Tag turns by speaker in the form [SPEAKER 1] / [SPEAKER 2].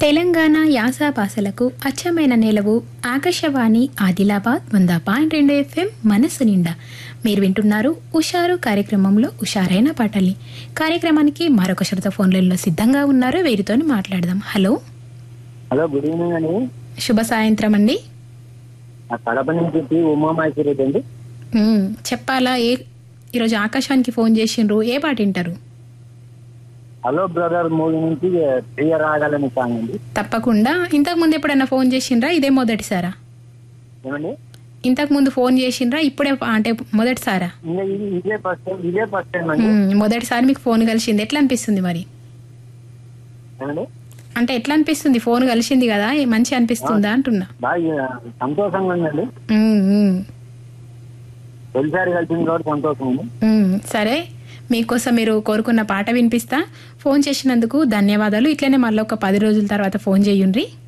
[SPEAKER 1] తెలంగాణ యాస భాషలకు అచ్చమైన నేలవు ఆకాశవాణి ఆదిలాబాద్ వంద పాయింట్ రెండు ఎఫ్ఎం మనసు నిండా మీరు వింటున్నారు ఉషారు కార్యక్రమంలో ఉషారైన పాటల్ని కార్యక్రమానికి మరొక శ్రోత ఫోన్లలో సిద్ధంగా ఉన్నారు వీరితో మాట్లాడదాం హలో
[SPEAKER 2] హలో గుడ్ ఈవినింగ్ అండి
[SPEAKER 1] శుభ సాయంత్రం అండి
[SPEAKER 2] ఆ కడప నుంచి ఉమామహేశ్వరి అండి
[SPEAKER 1] మ్మ్, చెప్పాలా ఏ ఈరోజు ఆకాశానికి ఫోన్ చేసిండ్రు ఏ పాట వింటారు
[SPEAKER 2] హలో బ్రదర్ మూవీ నుంచి ప్రియ రాగాలని సాంగ్ అండి
[SPEAKER 1] తప్పకుండా ఇంతకు ముందు ఎప్పుడైనా ఫోన్ చేసిండ్రా ఇదే మొదటిసారా
[SPEAKER 2] ఏమండి
[SPEAKER 1] ఇంతకు ముందు ఫోన్ చేసిండ్రా ఇప్పుడే అంటే మొదటిసారా
[SPEAKER 2] ఇంకా ఇది ఇదే ఫస్ట్ టైం ఇదే ఫస్ట్ టైం అండి
[SPEAKER 1] మ్మ్, మొదటిసారి మీకు ఫోన్ కలిసింది ఎట్లా అనిపిస్తుంది మరి
[SPEAKER 2] ఏమండి
[SPEAKER 1] అంటే ఎట్లా అనిపిస్తుంది ఫోన్ కలిసింది కదా ఏ మంచి అనిపిస్తుందా అంటున్నా
[SPEAKER 2] బాగా సంతోషంగా ఉందండి
[SPEAKER 1] మ్మ్, మ్మ్,
[SPEAKER 2] తొలిసారి కలిసింది కాబట్టి సంతోషం ఉంది
[SPEAKER 1] మ్మ్. సరే మీకోసం మీరు కోరుకున్న పాట వినిపిస్తా ఫోన్ చేసినందుకు ధన్యవాదాలు ఇట్లనే మళ్ళీ ఒక పది రోజుల తర్వాత ఫోన్ చేయండి